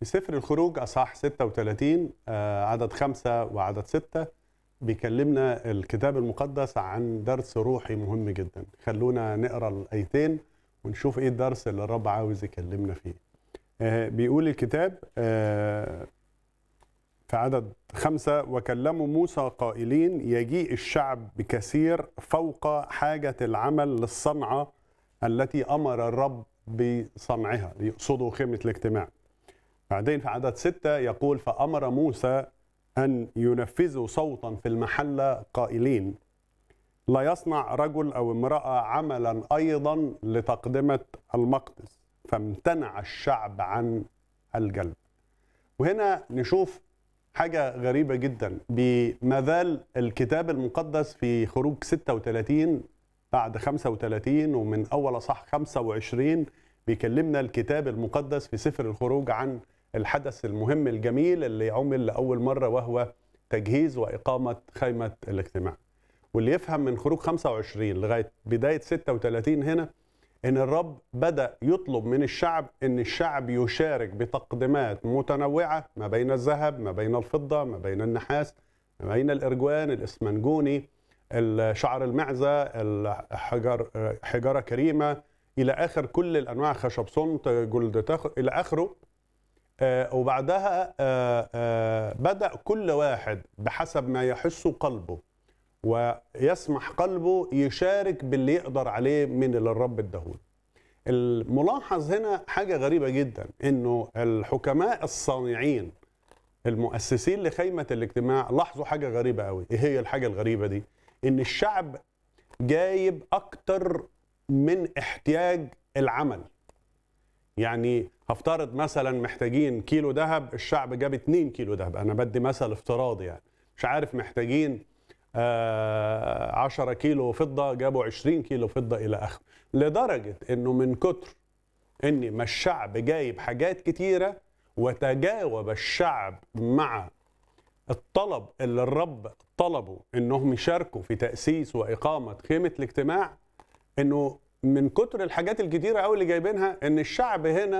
في سفر الخروج اصحاح 36 آه، عدد خمسة وعدد ستة بيكلمنا الكتاب المقدس عن درس روحي مهم جدا خلونا نقرا الايتين ونشوف ايه الدرس اللي الرب عاوز يكلمنا فيه آه، بيقول الكتاب آه، في عدد خمسة وكلموا موسى قائلين يجيء الشعب بكثير فوق حاجة العمل للصنعة التي أمر الرب بصنعها يقصدوا خيمة الاجتماع بعدين في عدد ستة يقول فأمر موسى أن ينفذوا صوتا في المحلة قائلين لا يصنع رجل أو امرأة عملا أيضا لتقدمة المقدس فامتنع الشعب عن الجلب وهنا نشوف حاجة غريبة جدا بما زال الكتاب المقدس في خروج 36 بعد 35 ومن أول صح 25 بيكلمنا الكتاب المقدس في سفر الخروج عن الحدث المهم الجميل اللي عمل لأول مرة وهو تجهيز وإقامة خيمة الاجتماع واللي يفهم من خروج 25 لغاية بداية 36 هنا ان الرب بدا يطلب من الشعب ان الشعب يشارك بتقديمات متنوعه ما بين الذهب ما بين الفضه ما بين النحاس ما بين الارجوان الاسمنجوني شعر المعزه الحجر حجاره كريمه الى اخر كل الانواع خشب صمت جلد تخ الى اخره آه وبعدها آه آه بدا كل واحد بحسب ما يحس قلبه ويسمح قلبه يشارك باللي يقدر عليه من اللي الرب اداهوله. الملاحظ هنا حاجة غريبة جدا انه الحكماء الصانعين المؤسسين لخيمة الاجتماع لاحظوا حاجة غريبة قوي، ايه هي الحاجة الغريبة دي؟ ان الشعب جايب اكتر من احتياج العمل. يعني هفترض مثلا محتاجين كيلو ذهب الشعب جاب 2 كيلو ذهب انا بدي مثل افتراضي يعني مش عارف محتاجين 10 كيلو فضة جابوا 20 كيلو فضة إلى آخره لدرجة أنه من كتر أن ما الشعب جايب حاجات كتيرة وتجاوب الشعب مع الطلب اللي الرب طلبه أنهم يشاركوا في تأسيس وإقامة خيمة الاجتماع أنه من كتر الحاجات الكتيرة أوي اللي جايبينها أن الشعب هنا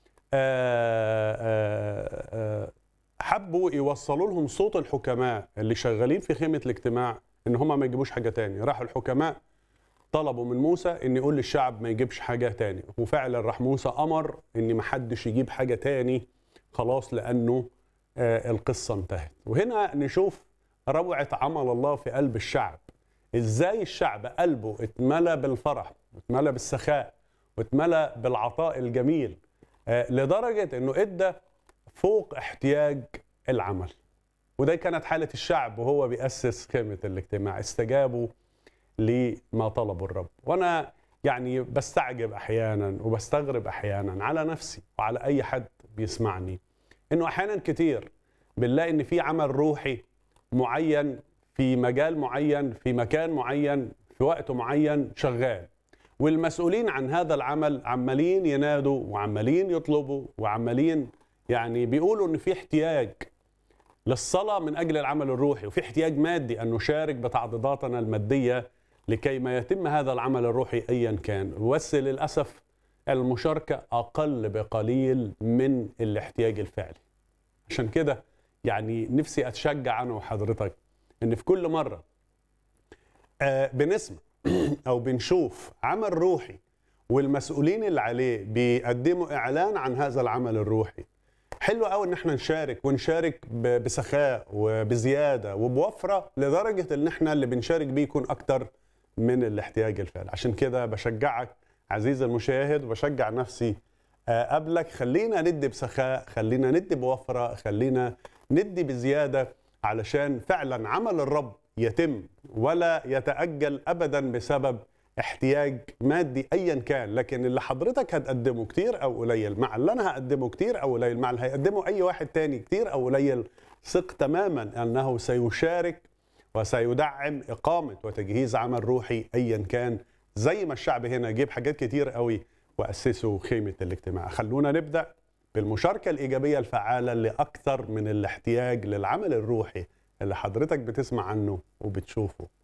آآ آآ حبوا يوصلوا لهم صوت الحكماء اللي شغالين في خيمه الاجتماع ان هم ما يجيبوش حاجه تاني راحوا الحكماء طلبوا من موسى ان يقول للشعب ما يجيبش حاجه تاني وفعلا راح موسى امر ان ما حدش يجيب حاجه تاني خلاص لانه آه القصه انتهت وهنا نشوف روعه عمل الله في قلب الشعب ازاي الشعب قلبه اتملى بالفرح واتملى بالسخاء واتملى بالعطاء الجميل آه لدرجه انه ادى فوق احتياج العمل وده كانت حالة الشعب وهو بيأسس خيمة الاجتماع استجابوا لما طلبوا الرب وأنا يعني بستعجب أحيانا وبستغرب أحيانا على نفسي وعلى أي حد بيسمعني إنه أحيانا كتير بنلاقي إن في عمل روحي معين في مجال معين في مكان معين في وقت معين شغال والمسؤولين عن هذا العمل عمالين ينادوا وعمالين يطلبوا وعمالين يعني بيقولوا ان في احتياج للصلاه من اجل العمل الروحي وفي احتياج مادي ان نشارك بتعضيداتنا الماديه لكي ما يتم هذا العمل الروحي ايا كان بس للاسف المشاركه اقل بقليل من الاحتياج الفعلي عشان كده يعني نفسي اتشجع انا وحضرتك ان في كل مره آه بنسمع او بنشوف عمل روحي والمسؤولين اللي عليه بيقدموا اعلان عن هذا العمل الروحي حلو قوي ان احنا نشارك ونشارك بسخاء وبزياده وبوفره لدرجه ان احنا اللي بنشارك بيه يكون اكتر من الاحتياج الفعلي عشان كده بشجعك عزيزي المشاهد وبشجع نفسي قبلك خلينا ندي بسخاء خلينا ندي بوفره خلينا ندي بزياده علشان فعلا عمل الرب يتم ولا يتاجل ابدا بسبب احتياج مادي ايا كان لكن اللي حضرتك هتقدمه كتير او قليل مع اللي انا هقدمه كتير او قليل مع اللي هيقدمه اي واحد تاني كتير او قليل ثق تماما انه سيشارك وسيدعم اقامه وتجهيز عمل روحي ايا كان زي ما الشعب هنا جيب حاجات كتير قوي واسسوا خيمه الاجتماع خلونا نبدا بالمشاركه الايجابيه الفعاله اللي اكثر من الاحتياج للعمل الروحي اللي حضرتك بتسمع عنه وبتشوفه